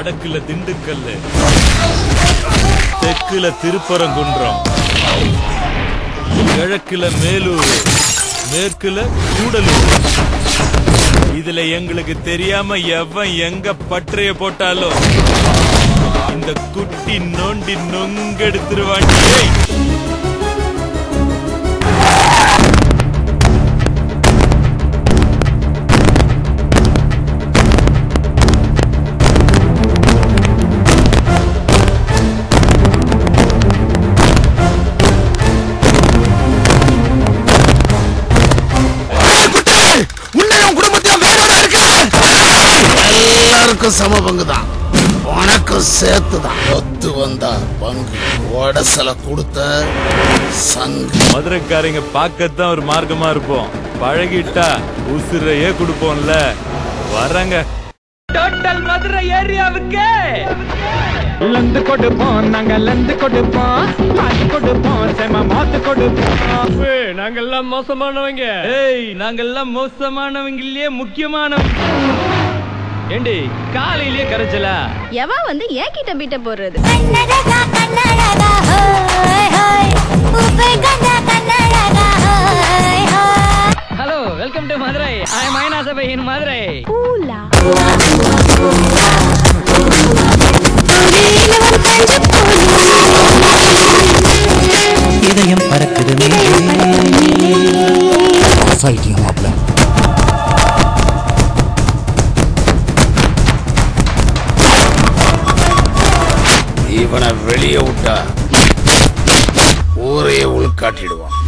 வடக்குல திண்டுக்கல்லு தெற்குல திருப்பரங்குன்றம் கிழக்குல மேலூர் மேற்குல கூடலூர் இதுல எங்களுக்கு தெரியாம எவன் எங்க பற்றைய போட்டாலும் இந்த குட்டி நோண்டி நொங்கெடுத்துருவாண்டி ஏய். உன்னையும் குடும்பத்தையும் வேறோட இருக்க எல்லாருக்கும் சம பங்கு தான் உனக்கும் சேர்த்து தான் ஒத்து வந்தா பங்கு உடசல கொடுத்த சங்கு மதுரைக்காரங்க பார்க்கத்தான் ஒரு மார்க்கமா இருப்போம் பழகிட்டா உசுரையே கொடுப்போம்ல வரங்க டோட்டல் மதுரை ஏரியாவுக்கு லந்து கொடுப்போம் நாங்க லந்து கொடுப்போம் மாத்து கொடுப்போம் செம மாத்து கொடுப்போம் நாங்கெல்லாம் மோசமானவங்க ஏய் நாங்கெல்லாம் மோசமானவங்க இல்லையே முக்கியமானவங்க ஏண்டி காலையிலேயே கரைச்சலா எவா வந்து ஏன் கிட்ட பீட்ட போடுறது கன்னடகா கன்னடகா ஹோய் ஹோய் உப்பை கண்டா கன்னடகா ஹோய் ஹோய் ஹலோ வெல்கம் டு மதுரை ஐ மைனா சபை இன் மதுரை பூலா இதயம் பறக்குது சைட்டிங் மாப்ள இவனை வெளியே விட்டா ஊரே உள்காட்டிடுவான்